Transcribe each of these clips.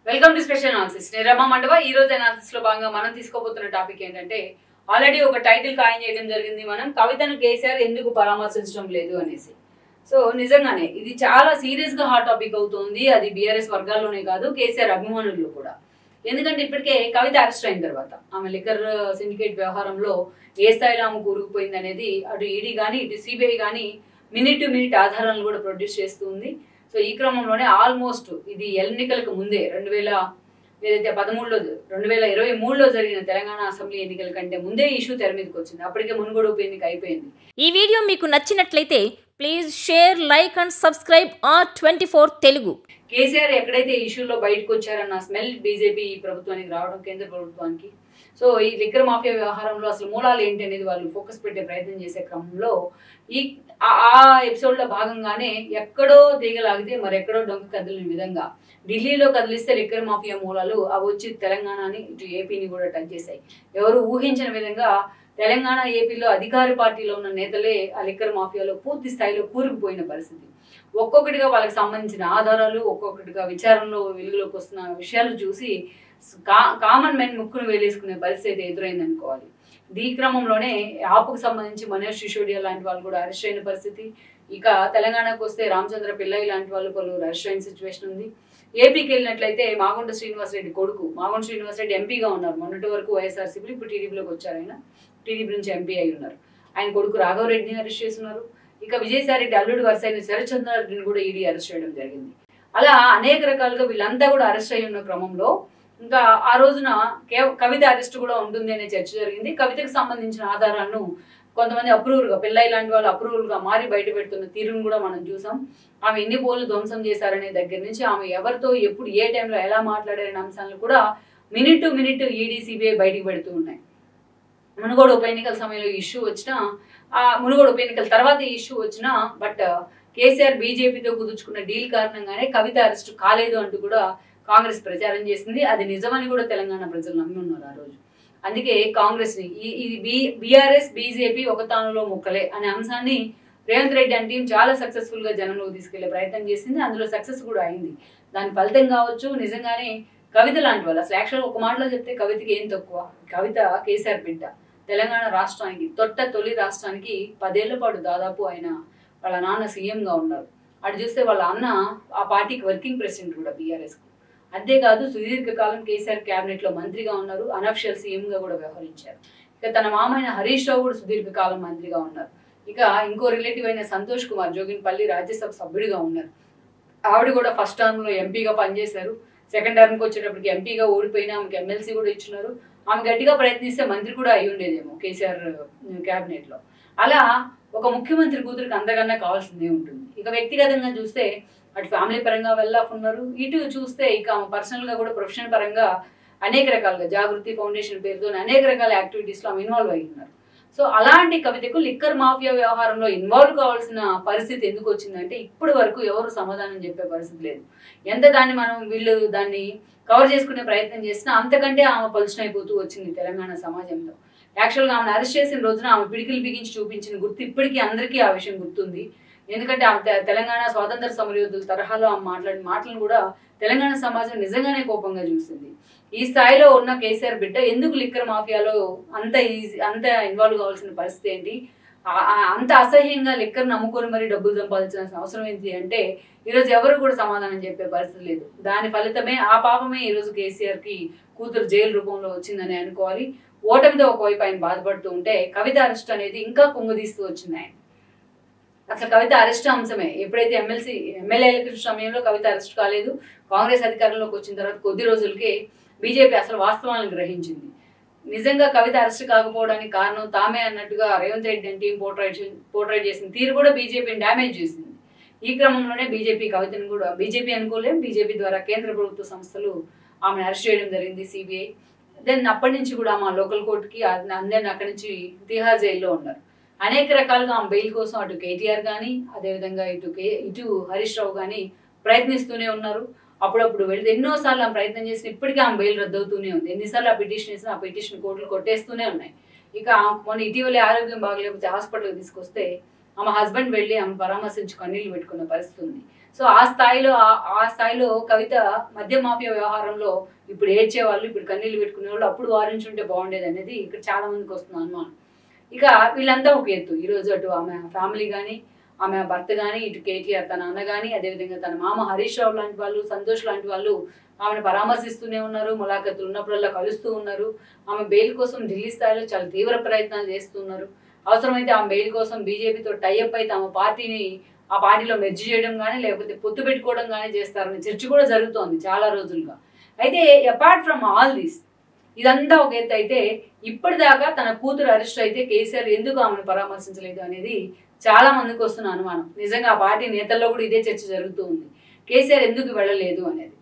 welcome to special analysis నేను రమా మండవ ఈ రోజు అనాలిసిస్ లో భాగంగా మనం తీసుకోబోతున్న టాపిక్ ఏంటంటే ఆల్రెడీ ఒక టైటిల్ ఖాయం చేయడం జరిగింది మనం కవితను కేసీఆర్ ఎందుకు పరామర్శించడం లేదు అనేసి సో నిజంగానే ఇది చాలా సీరియస్ గా హాట్ టాపిక్ అవుతుంది అది బీఆర్ఎస్ వర్గాల్లోనే కాదు కేసీఆర్ అభిమానుల్లో కూడా ఎందుకంటే ఇప్పటికే కవిత అరెస్ట్ అయిన తర్వాత ఆమె లిక్కర్ సిండికేట్ వ్యవహారంలో ఏ స్థాయిలో ఆమె కూరుకుపోయింది అనేది అటు ఈడీ కానీ ఇటు సిబిఐ కానీ మినిట్ టు మినిట్ ఆధారాలను కూడా ప్రొడ్యూస్ చేస్తుంది సో ఈ క్రమంలోనే ఆల్మోస్ట్ ఇది ఎన్నికలకు ముందే రెండు వేల ఏదైతే పదమూడులో రెండు వేల ఇరవై మూడులో జరిగిన తెలంగాణ అసెంబ్లీ ఎన్నికల కంటే ముందే ఇష్యూ తెర మీదకి వచ్చింది అప్పటికే మునుగోడు ఉప ఎన్నిక అయిపోయింది ఈ వీడియో మీకు నచ్చినట్లయితే please share like and subscribe R twenty four Telugu KCR ఎక్కడైతే ఇష్యూలో బయటకు వచ్చారన్న స్మెల్ బీజేపీ ప్రభుత్వానికి రావడం కేంద్ర ప్రభుత్వానికి సో ఈ లిక్కర్ మాఫియా వ్యవహారంలో అసలు మూలాలు ఏంటి అనేది వాళ్ళు ఫోకస్ పెట్టే ప్రయత్నం చేసే క్రమంలో ఈ ఆ- ఆ ఎపిసోడ్ లో భాగంగానే ఎక్కడో తీగలాగితే మరెక్కడో డొంక కదిలిన విధంగా ఢిల్లీలో కదిలిస్తే లిక్కర్ మాఫియా మూలాలు అవి వచ్చి తెలంగాణని ఇటు ఏపీని కూడా టచ్ చేశాయి ఎవరు ఊహించిన విధంగా తెలంగాణ ఏపీలో అధికార పార్టీలో ఉన్న నేతలే ఆ లిక్కర్ మాఫియాలో పూర్తి స్థాయిలో కూరుకుపోయిన పరిస్థితి ఒక్కొక్కటిగా వాళ్ళకి సంబంధించిన ఆధారాలు ఒక్కొక్కటిగా విచారణలో వెలుగులోకి వస్తున్న విషయాలు చూసి కా కామన్ మెన్ ముక్కును వేలేసుకునే పరిస్థితి అయితే ఎదురైంది అనుకోవాలి ఈ క్రమంలోనే ఆపుకు సంబంధించి మనోజ్ సిసోడియా లాంటి వాళ్ళు కూడా అరెస్ట్ అయిన పరిస్థితి ఇక తెలంగాణకు వస్తే రామచంద్ర పిల్లయ్య లాంటి వాళ్ళు పలువురు అరెస్ట్ అయిన సిచ్యువేషన్ ఉంది ఏపీకి వెళ్ళినట్లయితే మాగుంట శ్రీనివాసరెడ్డి కొడుకు మాగుంట శ్రీనివాసరెడ్డి ఎంపీగా ఉన్నారు మొన్నటి వరకు వైఎస్ఆర్సీపీ ఇప్పుడు టీడీపీలోకి వచ్చారు ఆయన టీడీపీ నుంచి ఎంపీ అయి ఉన్నారు ఆయన కొడుకు రాఘవరెడ్డిని అరెస్ట్ చేస్తున్నారు ఇక విజయసాయిరెడ్డి అల్లుడు వరుస అయిన శరచంద్రారెడ్డిని కూడా ఈడీ అరెస్ట్ చేయడం జరిగింది అలా అనేక రకాలుగా వీళ్ళంతా కూడా అరెస్ట్ అయి ఉన్న క్రమంలో ఇంకా ఆ రోజున కేవ- కవిత అరెస్ట్ కూడా ఉంటుంది అనే చర్చ జరిగింది కవితకు సంబంధించిన ఆధారాలను కొంతమంది అప్రూవల్ గా పిల్లయ్య లాంటి వాళ్ళు అప్రూవల్ గా మారి బయట పెడుతున్న తీరును కూడా మనం చూసాం ఆమె ఎన్ని పోలు ధ్వంసం చేశారనే దగ్గర నుంచి ఆమె ఎవరితో ఎప్పుడు ఏ టైంలో ఎలా మాట్లాడారనే అంశాలను కూడా minute to minute ED CBI బయటికి పెడుతూ ఉన్నాయి మునుగోడు ఉప ఎన్నికల సమయంలో ఇష్యూ వచ్చినా ఆ మునుగోడు ఉప ఎన్నికల తర్వాత ఈ ఇష్యూ వచ్చినా బట్ కేసీఆర్ బీజేపీతో కుదుర్చుకున్న డీల్ కారణంగానే కవిత అరెస్ట్ కాలేదు అంటూ కూడా కాంగ్రెస్ ప్రచారం చేసింది అది నిజమని కూడా తెలంగాణ ప్రజలు నమ్మి ఉన్నారు ఆ రోజు అందుకే కాంగ్రెస్ ని ఈ ఇది బి బీఆర్ఎస్ బీజేపీ ఒక తానులో ముక్కలే అనే అంశాన్ని రేవంత్ రెడ్డి అంటే టీం చాలా సక్సెస్ఫుల్ గా జనంలోకి తీసుకెళ్లే ప్రయత్నం చేసింది అందులో సక్సెస్ కూడా అయింది దాని ఫలితం కావచ్చు నిజంగానే కవిత లాంటి వాళ్ళు అసలు యాక్చువల్ ఒక మాటలో చెప్తే కవితకి ఏం తక్కువ కవిత కేసీఆర్ బిడ్డ తెలంగాణ రాష్ట్రానికి తొట్ట తొలి రాష్ట్రానికి పదేళ్ల పాటు దాదాపు ఆయన వాళ్ళ నాన్న సీఎం గా ఉన్నారు అటు చూస్తే వాళ్ళ అన్న ఆ పార్టీకి వర్కింగ్ ప్రెసిడెంట్ కూడా బీఆర్ఎస్ కు అంతేకాదు సుదీర్ఘకాలం కేసీఆర్ కేబినెట్ లో మంత్రిగా ఉన్నారు అనఫిషియల్ సీఎం గా కూడా వ్యవహరించారు ఇక తన మామైన హరీష్ రావు కూడా సుదీర్ఘకాలం మంత్రిగా ఉన్నారు ఇక ఇంకో రిలేటివ్ అయిన సంతోష్ కుమార్ జోగిన్పల్లి రాజ్యసభ సభ్యుడిగా ఉన్నారు ఆవిడ కూడా ఫస్ట్ టర్మ్ లో ఎంపీగా పనిచేశారు సెకండ్ టర్మ్ కి వచ్చేటప్పటికి ఎంపీగా ఓడిపోయినా ఆమెకి ఎమ్మెల్సీ కూడా ఇచ్చినారు ఆమె గట్టిగా ప్రయత్నిస్తే మంత్రి కూడా అయి ఉండేదేమో కేసీఆర్ కేబినెట్ లో అలా ఒక ముఖ్యమంత్రి కూతురికి అంతకన్నా కావాల్సిందే ఉంటుంది ఇక వ్యక్తిగతంగా చూస్తే అటు ఫ్యామిలీ పరంగా వెల్ ఆఫ్ ఉన్నారు ఇటు చూస్తే ఇక ఆమె పర్సనల్ గా కూడా ప్రొఫెషనల్ పరంగా అనేక రకాలుగా జాగృతి ఫౌండేషన్ పేరుతో అనేక రకాల యాక్టివిటీస్ లో ఆమె ఇన్వాల్వ్ అయి ఉన్నారు సో అలాంటి కవితకు లిక్కర్ మాఫియా వ్యవహారంలో ఇన్వాల్వ్ కావాల్సిన పరిస్థితి ఎందుకు వచ్చిందంటే ఇప్పటి వరకు ఎవరు సమాధానం చెప్పే పరిస్థితి లేదు ఎంత దాన్ని మనం వీళ్ళు దాన్ని కవర్ చేసుకునే ప్రయత్నం చేసినా అంతకంటే ఆమె పలుచన అయిపోతూ వచ్చింది తెలంగాణ సమాజంలో యాక్చువల్గా ఆమెను అరెస్ట్ చేసిన రోజున ఆమె పిడికిలు బిగించి చూపించిన గుర్తు ఇప్పటికీ అందరికీ ఆ విషయం గుర్తుంది ఎందుకంటే ఆమె తె- తెలంగాణ స్వాతంత్ర సమరయోధుల తరహాలో ఆమె మాట్లాడిన మాటలను కూడా తెలంగాణ సమాజం నిజంగానే కోపంగా చూసింది ఈ స్థాయిలో ఉన్న కేసీఆర్ బిడ్డ ఎందుకు లిక్కర్ మాఫియాలో అంత ఈజీ అంత ఇన్వాల్వ్ కావాల్సిన పరిస్థితి ఏంటి ఆ- ఆ- అంత అసహ్యంగా లిక్కర్ నమ్ముకొని మరి డబ్బులు సంపాదించాల్సిన అవసరం ఏంటి అంటే ఈరోజు ఎవరు కూడా సమాధానం చెప్పే పరిస్థితి లేదు దాని ఫలితమే ఆ పాపమే ఈరోజు కేసీఆర్ కి కూతురు జైలు రూపంలో వచ్చిందని అనుకోవాలి ఓటమితో ఒకవైపు ఆయన బాధపడుతూ ఉంటే కవిత అరెస్ట్ అనేది ఇంకా కుంగదీస్తూ వచ్చింది ఆయన అసలు కవిత అరెస్ట్ అంశమే ఎప్పుడైతే ఎమ్మెల్సీ ఎమ్మెల్యే ఎలక్షన్ సమయంలో కవిత అరెస్ట్ కాలేదు కాంగ్రెస్ అధికారంలోకి వచ్చిన తర్వాత కొద్ది రోజులకే బీజేపీ అసలు వాస్తవాలను గ్రహించింది నిజంగా కవిత అరెస్ట్ కాకపోవడానికి కారణం తామే అన్నట్టుగా రేవంత్ రెడ్డి అని టీం పోర్ట్రైట్ పోర్ట్రైట్ చేసిన తీరు కూడా బీజేపీని డ్యామేజ్ చేసింది ఈ క్రమంలోనే బీజేపీ కవితను కూడా బీజేపీ అనుకోలేం బీజేపీ ద్వారా కేంద్ర ప్రభుత్వ సంస్థలు ఆమెను అరెస్ట్ చేయడం జరిగింది సిబిఐ దెన్ అప్పటి నుంచి కూడా మా లోకల్ కోర్టుకి అందరిని అక్కడి నుంచి తిహార్ జైల్లో ఉన్నారు అనేక రకాలుగా ఆమె బెయిల్ కోసం అటు కేటీఆర్ కానీ అదేవిధంగా ఇటు కే ఇటు హరీష్ రావు కానీ ప్రయత్నిస్తూనే ఉన్నారు అప్పుడప్పుడు వెళ్తే ఎన్నోసార్లు ఆమె ప్రయత్నం చేసిన ఇప్పటికీ ఆమె బెయిల్ రద్దవుతూనే ఉంది ఎన్నిసార్లు ఆ పిటిషన్ వేసినా ఆ పిటిషన్ కోర్టులు కొట్టేస్తూనే ఉన్నాయి ఇక ఆమెకు మొన్న ఇటీవలే ఆరోగ్యం బాగలేకపోతే హాస్పిటల్కి తీసుకొస్తే ఆమె హస్బెండ్ వెళ్ళి ఆమె పరామర్శించి కన్నీళ్లు పెట్టుకున్న పరిస్థితి ఉంది సో ఆ స్థాయిలో ఆ- ఆ స్థాయిలో కవిత మద్య మాఫియా వ్యవహారంలో ఇప్పుడు ఏడ్చే వాళ్ళు ఇప్పుడు కన్నీళ్ళు పెట్టుకునే వాళ్ళు అప్పుడు వారించుంటే బాగుండేది అనేది ఇక్కడ చాలా మందికి వస్తుంది అనుమానం ఇక వీళ్ళంతా ఒక ఎత్తు ఈరోజు అటు ఆమె ఫ్యామిలీ కానీ ఆమె భర్త కానీ ఇటు కేటీఆర్ తన అన్న కానీ అదేవిధంగా తన మామ హరీష్ రావు లాంటి వాళ్ళు సంతోష్ లాంటి వాళ్ళు ఆమెను పరామర్శిస్తూనే ఉన్నారు ములాఖతులు ఉన్నప్పుడల్లా కలుస్తూ ఉన్నారు ఆమె బెయిల్ కోసం ఢిల్లీ స్థాయిలో చాలా తీవ్ర ప్రయత్నాలు చేస్తున్నారు అవసరమైతే ఆమె బెయిల్ కోసం బీజేపీతో టైఅప్ అయితే ఆమె పార్టీని ఆ పార్టీలో మెర్జ్ చేయడం కానీ లేకపోతే పొత్తు పెట్టుకోవడం కానీ చేస్తారని చర్చ కూడా జరుగుతోంది చాలా రోజులుగా అయితే అపార్ట్ ఫ్రమ్ ఆల్ దిస్ ఇదంతా ఒక ఎత్తు అయితే ఇప్పటిదాకా తన కూతురు అరెస్ట్ అయితే కేసీఆర్ ఎందుకు ఆమెను పరామర్శించలేదు అనేది చాలా మందికి వస్తున్న అనుమానం నిజంగా ఆ పార్టీ నేతల్లో కూడా ఇదే చర్చ జరుగుతూ ఉంది కేసీఆర్ ఎందుకు వెళ్ళలేదు అనేది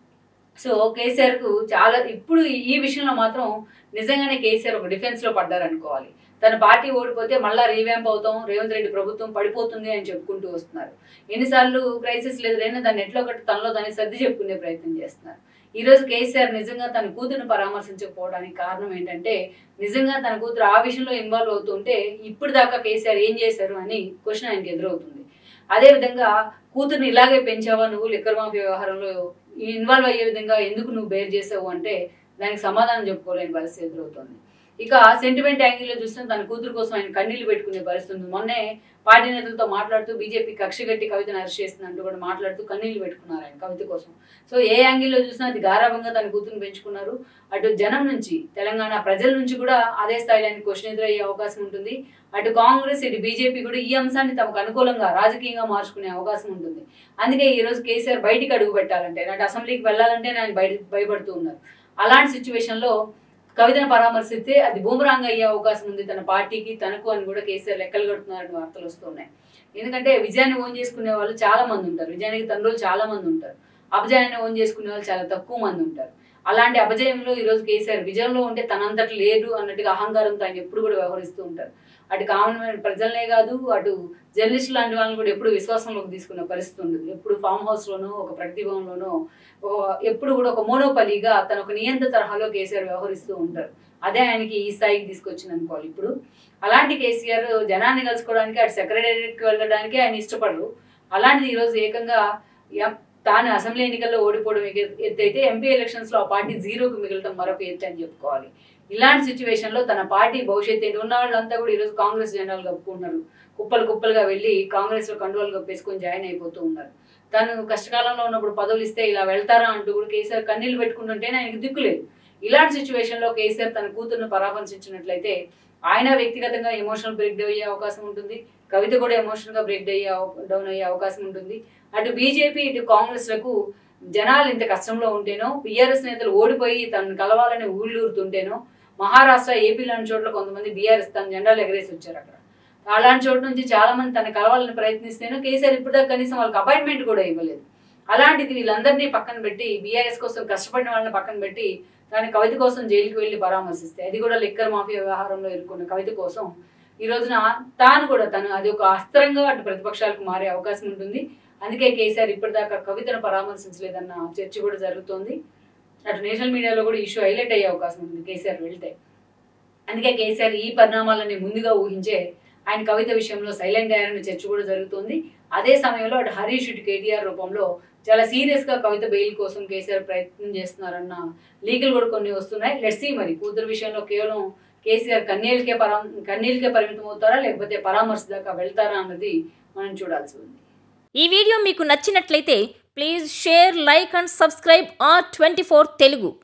సో కేసీఆర్ కు చాలా ఇప్పుడు ఈ విషయంలో మాత్రం నిజంగానే కేసీఆర్ ఒక డిఫెన్స్ లో పడ్డారనుకోవాలి తన పార్టీ ఓడిపోతే మళ్ళా రీవ్యాంప్ అవుతాం రేవంత్ రెడ్డి ప్రభుత్వం పడిపోతుంది అని చెప్పుకుంటూ వస్తున్నారు ఎన్నిసార్లు క్రైసిస్ ఎదురైనా దాన్ని ఎట్లా ఒకటి తనలో దాన్ని సర్ది చెప్పుకునే ప్రయత్నం చేస్తున్నారు ఈ రోజు కేసీఆర్ నిజంగా తన కూతురుని పరామర్శించకపోవడానికి కారణం ఏంటంటే నిజంగా తన కూతురు ఆ విషయంలో ఇన్వాల్వ్ అవుతుంటే ఇప్పుడు దాకా కేసీఆర్ ఏం చేశారు అని క్వశ్చన్ ఆయనకి ఎదురవుతుంది అదే విధంగా కూతుర్ని ఇలాగే పెంచావా నువ్వు లిక్కర్ మాఫియా వ్యవహారంలో ఇన్వాల్వ్ అయ్యే విధంగా ఎందుకు నువ్వు బేర్ చేసావు అంటే దానికి సమాధానం చెప్పుకోలేని పరిస్థితి ఎదురవుతుంది ఇక సెంటిమెంట్ యాంగిల్లో చూస్తే తన కూతురు కోసం ఆయన కన్నీళ్లు పెట్టుకునే పరిస్థితి ఉంది మొన్నే పార్టీ నేతలతో మాట్లాడుతూ బీజేపీ కక్ష గట్టి కవితను అరెస్ట్ చేస్తుందంటూ కూడా మాట్లాడుతూ కన్నీళ్లు పెట్టుకున్నారు ఆయన కవిత కోసం సో ఏ యాంగిల్లో చూసినా అది గారాభంగా తన కూతురుని పెంచుకున్నారు అటు జనం నుంచి తెలంగాణ ప్రజల నుంచి కూడా అదే స్థాయిలో ఆయన క్వశ్చన్ ఎదురయ్యే అవకాశం ఉంటుంది అటు కాంగ్రెస్ ఇటు బీజేపీ కూడా ఈ అంశాన్ని తమకు అనుకూలంగా రాజకీయంగా మార్చుకునే అవకాశం ఉంటుంది అందుకే ఈ రోజు కేసీఆర్ బయటికి అడుగు పెట్టాలంటే అంటే అసెంబ్లీకి వెళ్ళాలంటే ఆయన బయట భయపడుతూ ఉన్నారు అలాంటి సిచ్యువేషన్ లో కవితను పరామర్శిస్తే అది బూమరాంగ్ అయ్యే అవకాశం ఉంది తన పార్టీకి తనకు అని కూడా కేసీఆర్ లెక్కలు కడుతున్నారని వార్తలు వస్తున్నాయి ఎందుకంటే విజయాన్ని ఓన్ చేసుకునే వాళ్ళు చాలా మంది ఉంటారు విజయానికి తండ్రులు చాలా మంది ఉంటారు అపజయాన్ని ఓన్ చేసుకునే వాళ్ళు చాలా తక్కువ మంది ఉంటారు అలాంటి అపజయంలో ఈ రోజు కేసీఆర్ విజయంలో ఉంటే తనంతటి లేదు అన్నట్టుగా అహంకారంతో ఆయన ఎప్పుడు కూడా వ్యవహరిస్తూ ఉంటారు అటు కామన్ మ్యాన్ ప్రజలనే కాదు అటు జర్నలిస్ట్ లాంటి వాళ్ళని కూడా ఎప్పుడు విశ్వాసంలోకి తీసుకునే పరిస్థితి ఉండదు ఎప్పుడు ఫామ్ హౌస్ లోనో ఒక ప్రతిభంలోనో ఎప్పుడు కూడా ఒక మోనోపలిగా తన ఒక నియంత్ర తరహాలో కేసీఆర్ వ్యవహరిస్తూ ఉంటారు అదే ఆయనకి ఈ స్థాయికి తీసుకొచ్చింది అనుకోవాలి ఇప్పుడు అలాంటి కేసీఆర్ జనాన్ని కలుసుకోవడానికి అటు సెక్రటేరియట్కి వెళ్ళడానికి ఆయన ఇష్టపడరు అలాంటిది ఈరోజు ఏకంగా ఎం- తాను అసెంబ్లీ ఎన్నికల్లో ఓడిపోవడం ఒక ఎత్తు అయితే ఎంపీ ఎలక్షన్స్ లో ఆ పార్టీ జీరోకి మిగలటం మరొక ఎత్తు అని చెప్పుకోవాలి ఇలాంటి సిచ్యువేషన్ లో తన పార్టీ భవిష్యత్తు ఏంటి ఉన్న వాళ్ళంతా కూడా ఈరోజు కాంగ్రెస్ జెండాలు కప్పుకుంటున్నారు కుప్పలు కుప్పలుగా వెళ్ళి కాంగ్రెస్ లో కండువాలు కప్పేసుకొని జాయిన్ అయిపోతూ ఉన్నారు తను కష్టకాలంలో ఉన్నప్పుడు పదవులు ఇస్తే ఇలా వెళ్తారా అంటూ కూడా కేసీఆర్ కన్నీళ్ళు పెట్టుకుంటుంటేనే ఆయనకు దిక్కులేదు ఇలాంటి సిచ్యువేషన్ లో కేసీఆర్ తన కూతురును పరామర్శించినట్లయితే ఆయన వ్యక్తిగతంగా ఎమోషనల్ బ్రేక్ డౌన్ అయ్యే అవకాశం ఉంటుంది కవిత కూడా ఎమోషనల్ గా బ్రేక్ అయ్యే అవ- డౌన్ అయ్యే అవకాశం ఉంటుంది అటు బీజేపీ ఇటు కాంగ్రెస్ లకు జనాలు ఇంత కష్టంలో ఉంటేనో బీఆర్ఎస్ నేతలు ఓడిపోయి తనను కలవాలని ఊళ్ళూరుతుంటేనో మహారాష్ట్ర ఏపీ లాంటి చోట్ల కొంతమంది బీఆర్ఎస్ తన జెండాలు ఎగరేసి వచ్చారు అక్కడ అలాంటి చోటు నుంచి చాలా మంది తన కలవాలని ప్రయత్నిస్తేనో కేసీఆర్ ఇప్పటిదాకా కనీసం వాళ్ళకి అపాయింట్మెంట్ కూడా ఇవ్వలేదు అలాంటిది వీళ్ళందరినీ పక్కన పెట్టి బీఆర్ఎస్ కోసం కష్టపడిన వాళ్ళని పక్కన పెట్టి దాని కవిత కోసం జైలుకి వెళ్ళి పరామర్శిస్తే అది కూడా లిక్కర్ మాఫియా వ్యవహారంలో ఇరుక్కున్న కవిత కోసం ఈ రోజున తాను కూడా తను అది ఒక అస్త్రంగా అటు ప్రతిపక్షాలకు మారే అవకాశం ఉంటుంది అందుకే కేసీఆర్ ఇప్పటిదాకా కవితను పరామర్శించలేదన్న చర్చ కూడా జరుగుతోంది అటు నేషనల్ మీడియాలో కూడా ఇష్యూ హైలైట్ అయ్యే అవకాశం ఉంది కేసీఆర్ వెళ్తే అందుకే కేసీఆర్ ఈ పరిణామాలని ముందుగా ఊహించే ఆయన కవిత విషయంలో సైలెంట్ అయ్యారనే చర్చ కూడా జరుగుతుంది అదే సమయంలో అటు హరీష్ ఇటు కేటీఆర్ రూపంలో చాలా సీరియస్ గా కవిత బెయిల్ కోసం కేసీఆర్ ప్రయత్నం చేస్తున్నారన్న లీగల్ కూడా కొన్ని వస్తున్నాయి లెట్స్ సీ మరి కూతురు విషయంలో కేవలం కేసీఆర్ కన్నీళ్ళకే పరా కన్నీళ్ళకే పరిమితం అవుతారా లేకపోతే పరామర్శ దాకా వెళ్తారా అన్నది మనం చూడాల్సి ఉంది ఈ వీడియో మీకు నచ్చినట్లయితే please share like and subscribe R twenty Telugu